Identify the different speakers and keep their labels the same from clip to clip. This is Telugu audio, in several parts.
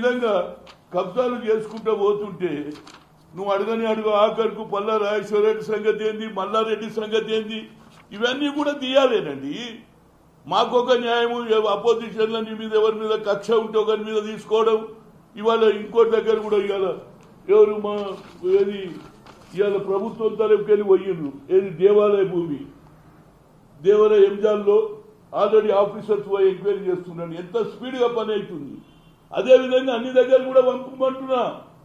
Speaker 1: విధంగా కబ్జాలు చేసుకుంటూ పోతుంటే నువ్వు అడగని అడుగు ఆఖరుకు పల్లా రాజేశ్వరరెడ్డి సంగతి ఏంది మల్లారెడ్డి సంగతి ఏంది ఇవన్నీ కూడా తీయాలేనండి మాకొక న్యాయము అపోజిషన్ల నీ మీద ఎవరి మీద కక్ష ఉంటే ఒకరి మీద తీసుకోవడం ఇవాళ ఇంకోటి దగ్గర కూడా ఇవాళ ఎవరు మా ఏది ఇవాళ ప్రభుత్వం తరపుకి వెళ్ళి పోయిండ్రు ఏది దేవాలయ భూమి దేవాలయ ఎంజాల్లో ఆల్రెడీ ఆఫీసర్స్ పోయి ఎంక్వైరీ చేస్తున్నాడు ఎంత స్పీడ్గా పని అవుతుంది అదేవిధంగా అన్ని దగ్గర కూడా పంపమంటున్నా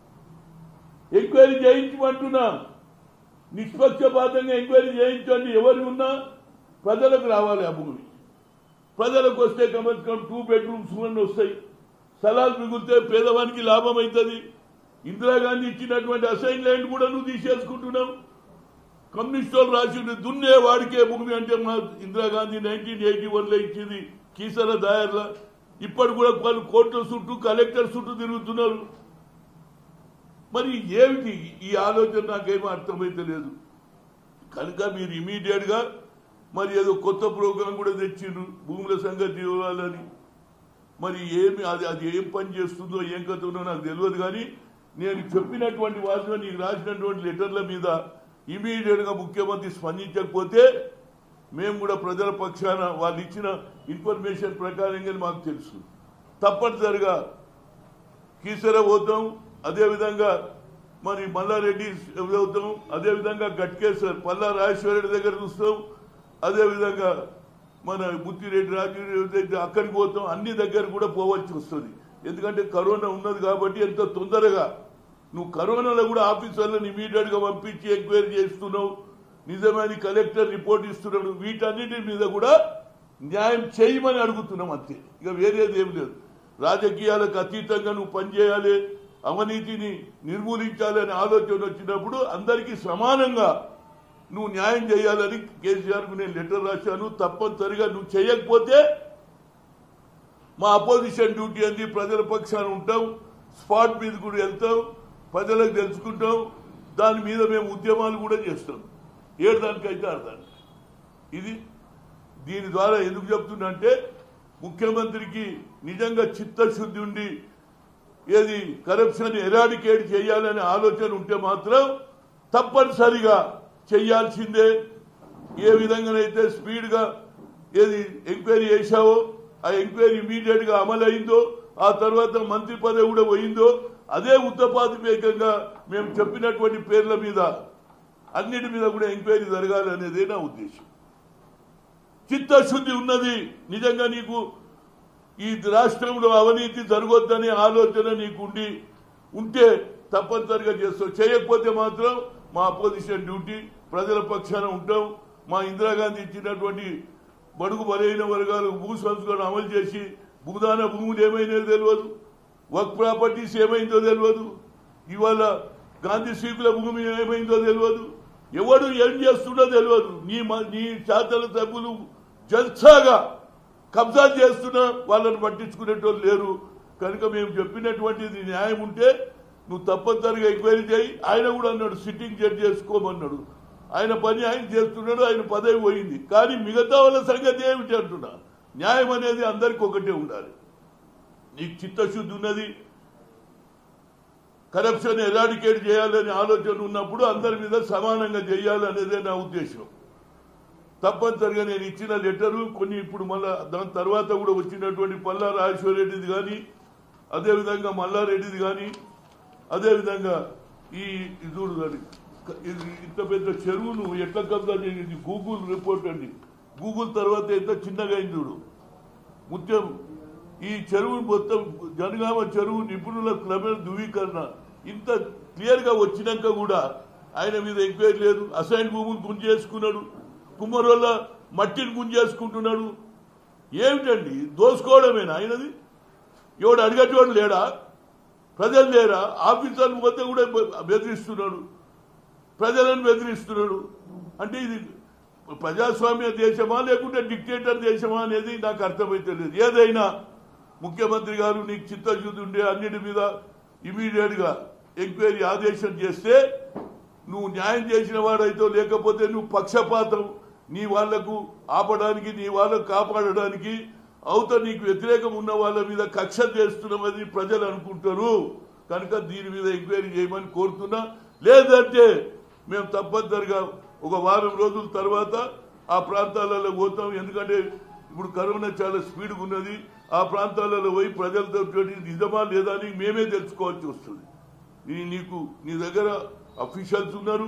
Speaker 1: ఎంక్వైరీ చేయించమంటున్నా నిష్పక్షపాతంగా ఎంక్వైరీ చేయించండి ఎవరు ఉన్నా ప్రజలకు రావాలి ఆ భూమి ప్రజలకు వస్తే కమస్ కమ్ టూ బెడ్రూమ్స్ అని వస్తాయి స్థలాలు మిగిలితే పేదవానికి లాభం అవుతుంది ఇందిరాగాంధీ ఇచ్చినటువంటి అసైన్ ల్యాండ్ కూడా నువ్వు తీసేసుకుంటున్నావు కమ్యూనిస్ట్ వాళ్ళు రాసిండు దున్నే వాడికే భూమి అంటే మా ఇందిరాగాంధీ నైన్టీన్ ఎయిటీ వన్లో ఇచ్చింది కీసర దాయర్ల ఇప్పటి కూడా వాళ్ళు కోర్టుల చుట్టూ కలెక్టర్ చుట్టూ తిరుగుతున్నారు మరి ఏమిటి ఈ ఆలోచన నాకేమీ అర్థమైతే లేదు కనుక మీరు ఇమీడియట్ గా మరి ఏదో కొత్త ప్రోగ్రాం కూడా తెచ్చిండ్రు భూముల సంగతి ఇవ్వాలని మరి ఏమి అది అది ఏం పని చేస్తుందో ఏం కథ ఉందో నాకు తెలియదు కానీ నేను చెప్పినటువంటి వాటిలో నీకు రాసినటువంటి లెటర్ల మీద ఇమీడియట్ గా ముఖ్యమంత్రి స్పందించకపోతే మేము కూడా ప్రజల పక్షాన వాళ్ళు ఇచ్చిన ఇన్ఫర్మేషన్ ప్రకారంగా మాకు తెలుసు తప్పనిసరిగా కీసర పోతాం అదేవిధంగా మరి మల్లారెడ్డి అవుతాం అదేవిధంగా గట్కేశ్వర్ పల్లా రాజేశ్వరరెడ్డి దగ్గర చూస్తాం అదేవిధంగా మన బుత్తిరెడ్డి రాజు అక్కడికి పోతాం అన్ని దగ్గర కూడా పోవాల్సి వస్తుంది ఎందుకంటే కరోనా ఉన్నది కాబట్టి ఎంత తొందరగా నువ్వు కరోనాలో కూడా ఆఫీసర్లను ఇమీడియట్ గా పంపించి ఎంక్వైరీ చేస్తున్నావు నిజమైన కలెక్టర్ రిపోర్ట్ ఇస్తున్నాడు వీటన్నిటి మీద కూడా న్యాయం చేయమని అడుగుతున్నాం అంతే ఇక వేరేది ఏం లేదు రాజకీయాలకు అతీతంగా నువ్వు పనిచేయాలి అవినీతిని నిర్మూలించాలనే ఆలోచన వచ్చినప్పుడు అందరికీ సమానంగా నువ్వు న్యాయం చేయాలని కేసీఆర్కు నేను లెటర్ రాశాను తప్పనిసరిగా నువ్వు చేయకపోతే మా అపోజిషన్ డ్యూటీ అంది ప్రజల పక్షాన ఉంటాం స్పాట్ మీద కూడా వెళ్తాం ప్రజలకు తెలుసుకుంటాం దాని మీద మేము ఉద్యమాలు కూడా చేస్తాం ఏడు దానికైతే అర్థానికి ఇది దీని ద్వారా ఎందుకు చెప్తున్నంటే ముఖ్యమంత్రికి నిజంగా చిత్తశుద్ధి ఉండి ఏది కరప్షన్ ఎరాడికేట్ చేయాలనే ఆలోచన ఉంటే మాత్రం తప్పనిసరిగా చేయాల్సిందే ఏ విధంగానైతే స్పీడ్గా ఏది ఎంక్వైరీ చేశావో ఆ ఎంక్వైరీ ఇమీడియట్ గా అమలైందో ఆ తర్వాత మంత్రి పదవి కూడా పోయిందో అదే ఉత్తపాతిపేకంగా మేము చెప్పినటువంటి పేర్ల మీద అన్నిటి మీద కూడా ఎంక్వైరీ జరగాలి అనేదే నా ఉద్దేశం చిత్తశుద్ధి ఉన్నది నిజంగా నీకు ఈ రాష్ట్రంలో అవినీతి జరగొద్దనే ఆలోచన నీకుండి ఉంటే తప్పనిసరిగా చేస్తావు చేయకపోతే మాత్రం మా అపోజిషన్ డ్యూటీ ప్రజల పక్షాన ఉంటాం మా ఇందిరాగాంధీ ఇచ్చినటువంటి బడుగు బలైన వర్గాలు భూ సంస్కరణ అమలు చేసి భూదాన భూములు ఏమైనాయో తెలియదు వర్క్ ప్రాపర్టీస్ ఏమైందో తెలియదు ఇవాళ గాంధీ స్వీకుల భూమి ఏమైందో తెలియదు ఎవడు ఏం చేస్తుండో తెలియదు నీ మ- నీ శాతల సభ్యులు జల్సాగా కబ్జా చేస్తున్నా వాళ్ళని పట్టించుకునేటోళ్ళు లేరు కనుక మేము చెప్పినటువంటిది న్యాయం ఉంటే నువ్వు తప్పనిసరిగా ఎంక్వైరీ చేయి ఆయన కూడా అన్నాడు సిట్టింగ్ జడ్జి చేసుకోమన్నాడు ఆయన పని ఆయన చేస్తున్నాడు ఆయన పదవి పోయింది కానీ మిగతా వాళ్ళ సంగతి ఏమిటి అంటున్నా న్యాయం అనేది అందరికి ఒకటే ఉండాలి నీకు చిత్తశుద్ధి ఉన్నది కరప్షన్ ఎరాడికేట్ చేయాలనే ఆలోచన ఉన్నప్పుడు అందరి మీద సమానంగా చేయాలనేదే నా ఉద్దేశం తప్పనిసరిగా నేను ఇచ్చిన లెటరు కొన్ని ఇప్పుడు మళ్ళా దాని తర్వాత కూడా వచ్చినటువంటి పల్లా రాజేశ్వరరెడ్డిది కానీ అదేవిధంగా మల్లారెడ్డిది కానీ అదేవిధంగా ఈ ఇది చూడు కానీ ఇది ఇంత పెద్ద చెరువును ఎట్లా కబ్జా చేసింది గూగుల్ రిపోర్ట్ అండి గూగుల్ తర్వాత ఎంత చిన్నగా అయింది చూడు ముత్యం ఈ చెరువు మొత్తం జనగామ చెరువు నిపుణుల క్రమేణ ధృవీకరణ ఇంత క్లియర్ గా వచ్చినాక కూడా ఆయన మీద ఎంక్వైరీ లేదు అసైన్ భూములు గుంజేసుకున్నాడు కుమ్మరోళ్ళ మట్టిని గుంజేసుకుంటున్నాడు ఏమిటండి దోసుకోవడమేనా ఆయనది ఎవడు అడిగేటోడు లేడా ప్రజలు లేరా ఆఫీసర్లు మొత్తం కూడా బెదిరిస్తున్నాడు ప్రజలను బెదిరిస్తున్నాడు అంటే ఇది ప్రజాస్వామ్య దేశమా లేకుంటే డిక్టేటర్ దేశమా అనేది నాకు అర్థమైతే లేదు ఏదైనా ముఖ్యమంత్రి గారు నీకు చిత్తశుద్ధి ఉండే అన్నిటి మీద ఇమీడియట్ గా ఎంక్వైరీ ఆదేశం చేస్తే నువ్వు న్యాయం చేసిన వాడైతే లేకపోతే నువ్వు పక్షపాతం నీ వాళ్లకు ఆపడానికి నీ వాళ్ళకు కాపాడడానికి అవత నీకు వ్యతిరేకం ఉన్న వాళ్ళ మీద కక్ష చేస్తున్నామని ప్రజలు అనుకుంటారు కనుక దీని మీద ఎంక్వైరీ చేయమని కోరుతున్నా లేదంటే మేము తప్పనిసరిగా ఒక వారం రోజుల తర్వాత ఆ ప్రాంతాలలో పోతాం ఎందుకంటే ఇప్పుడు కరోనా చాలా స్పీడ్గా ఉన్నది ఆ ప్రాంతాలలో పోయి ప్రజలతో నిజమా లేదా అని మేమే తెలుసుకోవాల్సి వస్తుంది ఈ నీకు నీ దగ్గర అఫీషియల్స్ ఉన్నారు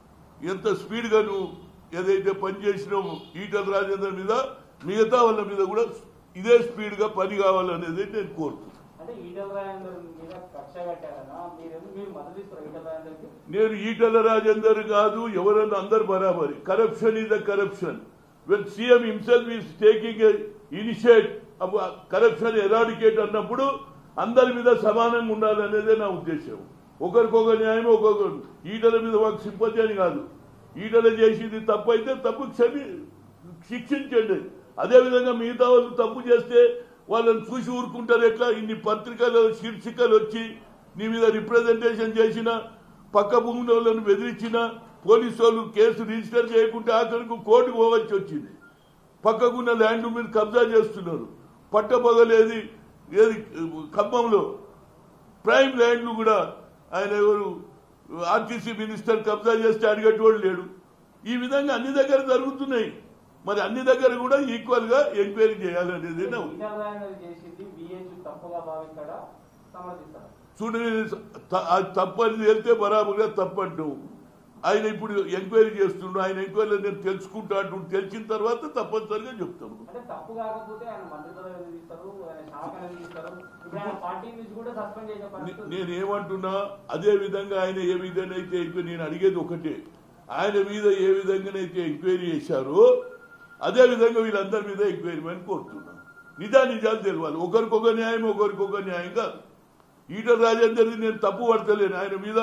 Speaker 1: ఎంత స్పీడ్గా నువ్వు ఏదైతే పని చేసినావు ఈటల రాజేందర్ మీద మిగతా వాళ్ళ మీద కూడా ఇదే స్పీడ్గా పని కావాలనేది నేను కోరుతున్నాను
Speaker 2: అంటే ఈటల రాజేందర్ మీద కక్ష కట్టారన్నా మీరు మీరు మద్దతు ఇస్తారు ఈటల రాజేందర్కి
Speaker 1: నేను ఈటల రాజేందర్ కాదు ఎవరన్నా అందరు బరాబరి corruption is the corruption when CM himself is taking initiate corruption eradicate అన్నప్పుడు అందరి మీద సమానంగా ఉండాలనేదే నా ఉద్దేశం ఒకరికొక న్యాయం ఒక్కొక్కరు ఈటల మీద మాకు సింపతి అని కాదు ఈటల చేసింది తప్పు అయితే తప్పు క్షమి శిక్షించండి అదేవిధంగా మిగతా వాళ్ళు తప్పు చేస్తే వాళ్ళని చూసి ఊరుకుంటారు ఎట్లా ఇన్ని పత్రికలు శీర్షికలు వచ్చి నీ మీద రిప్రజెంటేషన్ చేసిన పక్క భూమిలో వాళ్ళని బెదిరించిన పోలీసు వాళ్ళు కేసు రిజిస్టర్ చేయకుంటే ఆఖరికి కోర్టుకు పోవలసి వచ్చింది పక్కకున్న ల్యాండ్ మీద కబ్జా చేస్తున్నారు పట్టపగలేది ఏది ఖమ్మంలో ప్రైమ్ ల్యాండ్లు కూడా ఆయన ఎవరు ఆర్టీసీ మినిస్టర్ కబ్జా చేస్తే అడిగేటోడు లేడు ఈ విధంగా అన్ని దగ్గర జరుగుతున్నాయి మరి అన్ని దగ్గర కూడా ఈక్వల్ గా ఎంక్వైరీ చేయాలనేది నా ఉద్దేశం.
Speaker 2: ఈటల రాజేందర్ చేసింది బిహెచ్ తప్పుగా భావిస్తాడా సమర్థిస్తాడా
Speaker 1: చూడండి త- అది తప్పని వెళ్తే బరాబర్గా తప్పంటు ఆయన ఇప్పుడు ఎంక్వైరీ చేస్తుండు ఆయన ఎంక్వైరీలో నేను తెలుసుకుంటా అంటుండు తెలిసిన తర్వాత తప్పనిసరిగా చెప్తాను
Speaker 2: అంటే తప్పు కాకపోతే ఆయన మంత్రి పదవి ఎందుకు తీస్తారు ఆయన శాఖ ఎందుకు తీస్తారు ఇప్పుడు ఆయన పార్టీ నుంచి కూడా సస్పెండ్ చేసే
Speaker 1: నే-
Speaker 2: పరిస్థితి
Speaker 1: నేను ఏమంటున్నా అదే విధంగా ఆయన ఏ విధంగానైతే ఎంక్వైరీ నేను అడిగేది ఒకటే ఆయన మీద ఏ విధంగానైతే ఎంక్వైరీ చేశారో అదే విధంగా వీళ్ళందరి మీద ఎంక్వైరీ అని కోరుతున్నాను నిజా నిజాలు తెలియాలి ఒకరికొక న్యాయం ఒకరికొక న్యాయం కాదు ఈటల రాజేందర్ది నేను తప్పు పడతలేను ఆయన మీద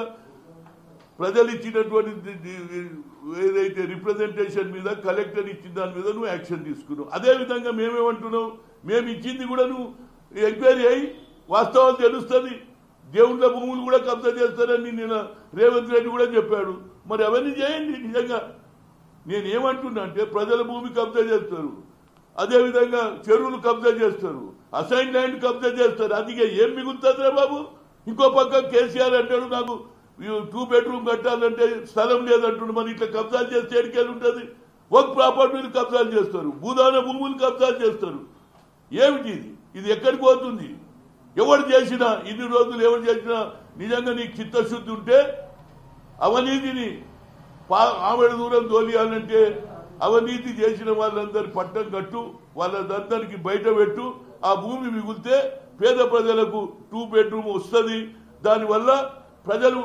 Speaker 1: ప్రజలు ఇచ్చినటువంటి ది- ది- ఏదైతే రిప్రజెంటేషన్ మీద కలెక్టర్ ఇచ్చిన దాని మీద నువ్వు యాక్షన్ తీసుకున్నావు అదే విధంగా మేమేమంటున్నావు మేము ఇచ్చింది కూడా నువ్వు ఎంక్వైరీ అయ్యి వాస్తవాలు తెలుస్తుంది దేవుళ్ళ భూములు కూడా కబ్జా చేస్తారని నిన్న రేవంత్ రెడ్డి కూడా చెప్పాడు మరి అవన్నీ చేయండి నిజంగా నేను ఏమంటున్నా అంటే ప్రజల భూమి కబ్జా చేస్తారు అదేవిధంగా చెరువులు కబ్జా చేస్తారు అసైన్ ల్యాండ్ కబ్జా చేస్తారు అది ఇక ఏం మిగులుతుందిరా బాబు ఇంకో పక్క కేసీఆర్ అంటాడు నాకు టూ బెడ్రూమ్ కట్టాలంటే స్థలం లేదంటుండు మరి ఇట్లా కబ్జాలు చేస్తే ఎడికెళ్ళి ఉంటుంది ఒక ప్రాపర్టీలు కబ్జాలు చేస్తారు భూదాన భూములు కబ్జాలు చేస్తారు ఏమిటి ఇది ఇది ఎక్కడికి పోతుంది ఎవరు చేసినా ఇన్ని రోజులు ఎవరు చేసినా నిజంగా నీకు చిత్తశుద్ధి ఉంటే అవినీతిని పా- ఆమెడ దూరం తోలియాలంటే అవినీతి చేసిన వాళ్ళందరి పట్టం కట్టు వాళ్ళందరికి బయట పెట్టు ఆ భూమి మిగిలితే పేద ప్రజలకు టూ బెడ్రూమ్ వస్తుంది దానివల్ల ప్రజలు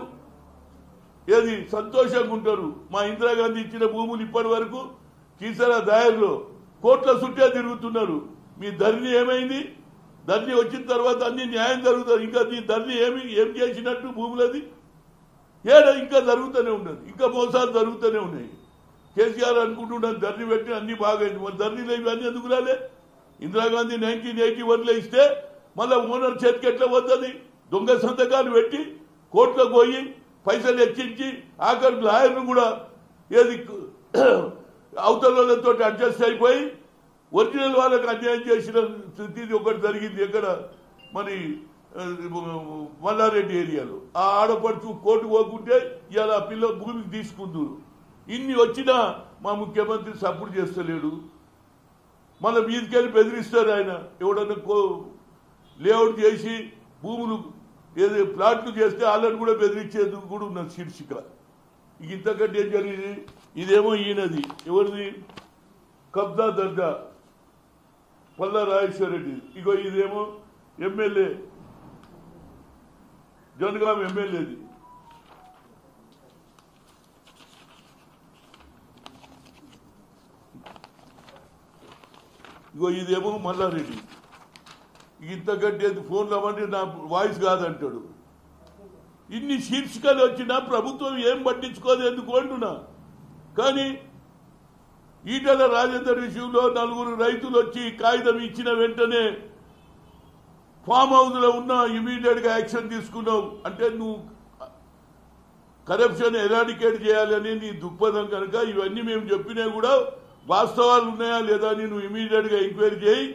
Speaker 1: ఏది సంతోషంగా ఉంటారు మా ఇందిరాగాంధీ ఇచ్చిన భూములు ఇప్పటి వరకు కీసరా దాయర్లో కోట్ల చుట్టే తిరుగుతున్నారు మీ ధరణి ఏమైంది ధరణి వచ్చిన తర్వాత అన్ని న్యాయం జరుగుతుంది ఇంకా మీ ధరణి ఏమి ఏం చేసినట్టు భూములది ఏడ ఇంకా జరుగుతూనే ఉన్నది ఇంకా మోసాలు జరుగుతూనే ఉన్నాయి కేసీఆర్ అనుకుంటున్నాను ధరణి పెట్టి అన్ని బాగైంది మరి ధరణిలో ఇవన్నీ ఎందుకు రాలే ఇందిరాగాంధీ నైన్టీన్ ఎయిటీ వన్లో ఇస్తే మళ్ళీ ఓనర్ చేతికి ఎట్లా పోతుంది దొంగ సంతకాలు పెట్టి కోర్టులకు పోయి పైసలు హెచ్చించి ఆఖరి లాయర్ను కూడా ఏది అవతల వాళ్ళతో అడ్జస్ట్ అయిపోయి ఒరిజినల్ వాళ్ళకి అన్యాయం చేసిన స్థితి ఒకటి జరిగింది ఎక్కడ మరి ఆ, మల్లారెడ్డి ఏరియాలో ఆ ఆడపడుచు కోర్టు పోకుంటే ఇవాళ ఆ పిల్ల భూమికి తీసుకుందరు ఇన్ని వచ్చినా మా ముఖ్యమంత్రి సపోర్ట్ చేస్తలేడు మళ్ళీ మీదికెళ్ళి బెదిరిస్తారు ఆయన ఎవడన్నా కో లేఅవుట్ చేసి భూములు ఏదో ప్లాట్లు చేస్తే వాళ్ళని కూడా బెదిరించేందుకు కూడా ఉన్నది శీర్షిక ఇక ఇంతకంటే ఏం జరిగింది ఇదేమో ఈయనది ఎవరిది కబ్జా దర్గా పల్లా రాజేశ్వర రెడ్డి ఇగో ఇదేమో ఎమ్మెల్యే జనగాం ఎమ్మెల్యేది ఇగో ఇదేమో మల్లారెడ్డి ఇంతకంటే ఫోన్లో అవ్వండి నా వాయిస్ కాదంటాడు ఇన్ని శీర్షికలు వచ్చినా ప్రభుత్వం ఏం పట్టించుకోదు ఎందుకు అంటున్నా కానీ ఈటల రాజేందర్ విషయంలో నలుగురు రైతులు వచ్చి కాగితం ఇచ్చిన వెంటనే ఫామ్ హౌస్ లో ఉన్న ఇమీడియట్ గా యాక్షన్ తీసుకున్నావు అంటే నువ్వు కరప్షన్ ఎరాడికేట్ చేయాలని నీ దృక్పథం కనుక ఇవన్నీ మేము చెప్పినా కూడా వాస్తవాలు ఉన్నాయా లేదా అని నువ్వు ఇమీడియట్ గా ఎంక్వైరీ చేయి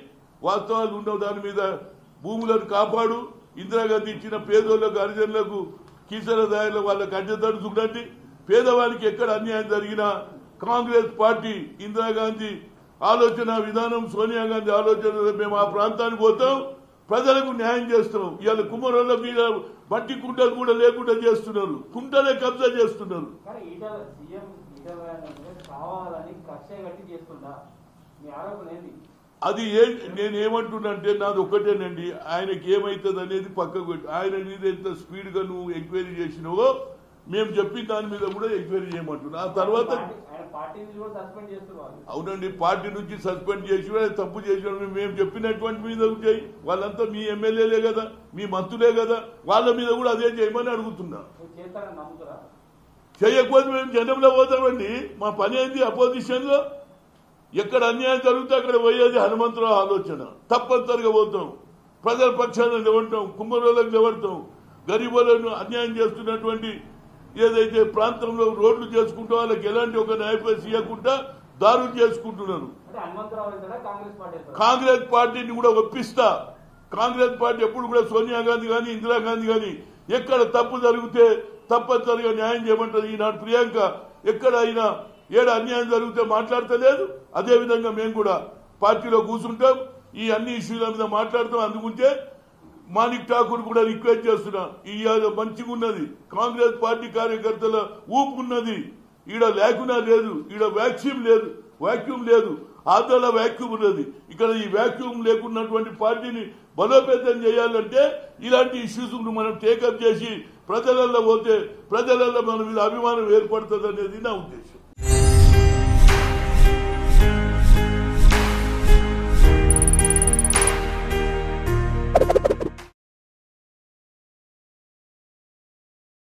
Speaker 1: వాస్తవాలు ఉన్న దాని మీద భూములను కాపాడు ఇందిరాగాంధీ ఇచ్చిన పేదోళ్లకు హరిజనులకు కిసర దారిలో వాళ్ళకి అడ్డతడు చూడండి పేదవానికి ఎక్కడ అన్యాయం జరిగినా కాంగ్రెస్ పార్టీ ఇందిరాగాంధీ ఆలోచన విధానం సోనియా గాంధీ ఆలోచన మేము ఆ ప్రాంతానికి పోతాం ప్రజలకు న్యాయం చేస్తాం ఇవాళ కుమ్మరోళ్ళ మీద మట్టి కుంటలు కూడా లేకుండా చేస్తున్నారు కుంటలే కబ్జా చేస్తున్నారు
Speaker 2: కానీ ఈటల సీఎం ఈటల రాజేందర్ కావాలని కక్ష కట్టి చేస్తుందా మీ ఆరోపణ ఏంది
Speaker 1: అది ఏ నేను ఏమంటున్నానంటే నాది ఒక్కటేనండి ఆయనకి ఏమైతుంది అనేది పక్కకు పెట్టు ఆయన మీద ఎంత స్పీడ్ గా నువ్వు ఎంక్వైరీ చేసినావో మేము చెప్పిన దాని మీద కూడా ఎంక్వైరీ చేయమంటున్నా ఆ తర్వాత
Speaker 2: పార్టీ- ఆయన పార్టీ నుంచి కూడా సస్పెండ్ చేస్తున్నారు
Speaker 1: అవునండి పార్టీ నుంచి సస్పెండ్ చేసి తప్పు చేసిన మేము చెప్పినటువంటి మీద చేయి వాళ్ళంతా మీ ఎమ్మెల్యేలే కదా మీ మంత్రులే కదా వాళ్ళ మీద కూడా అదే చేయమని అడుగుతున్నా
Speaker 2: మీరు చేస్తారని నమ్ముతారా
Speaker 1: చేయకపోతే మేము జనంలో పోతామండి మా పని ఏంది అపోజిషన్ లో ఎక్కడ అన్యాయం జరిగితే అక్కడ పోయేది హనుమంతరావు ఆలోచన తప్పనిసరిగా పోతాం ప్రజల పక్షాన నిలబడతాం కుమ్మరోళ్ళకి నిలబడతాం గరీబులను అన్యాయం చేస్తున్నటువంటి ఏదైతే ప్రాంతంలో రోడ్లు చేసుకుంటూ వాళ్ళకి ఎలాంటి ఒక న్యాయపరిస్థితి ఇవ్వకుండా దారులు చేసుకుంటున్నారు
Speaker 2: అంటే హనుమంతరావు వెళ్తారా కాంగ్రెస్ పార్టీ వెళ్తారా
Speaker 1: కాంగ్రెస్ పార్టీని కూడా ఒప్పిస్తా కాంగ్రెస్ పార్టీ ఎప్పుడు కూడా సోనియా గాంధీ కానీ ఇందిరాగాంధీ కానీ ఎక్కడ తప్పు జరిగితే తప్పనిసరిగా న్యాయం చేయమంటది ఈనాడు ప్రియాంక ఎక్కడ అయినా ఏడ అన్యాయం జరిగితే మాట్లాడతలేదు అదే విధంగా మేము కూడా పార్టీలో కూర్చుంటాం ఈ అన్ని ఇష్యూల మీద మాట్లాడతాం అందుకుంటే మాణిక్ ఠాకూర్ కూడా రిక్వెస్ట్ చేస్తున్నా ఈ మంచిగా ఉన్నది కాంగ్రెస్ పార్టీ కార్యకర్తల ఊపు ఉన్నది ఈడ లేకున్నా లేదు ఈడ వ్యాక్యూమ్ లేదు వాక్యూమ్ లేదు ఆంధ్రలో వాక్యూమ్ ఉన్నది ఇక్కడ ఈ వాక్యూమ్ లేకున్నటువంటి పార్టీని బలోపేతం చేయాలంటే ఇలాంటి ఇష్యూస్ మనం టేకప్ చేసి ప్రజలలో పోతే ప్రజలలో మన మీద అభిమానం ఏర్పడుతుంది అనేది నా ఉద్దేశం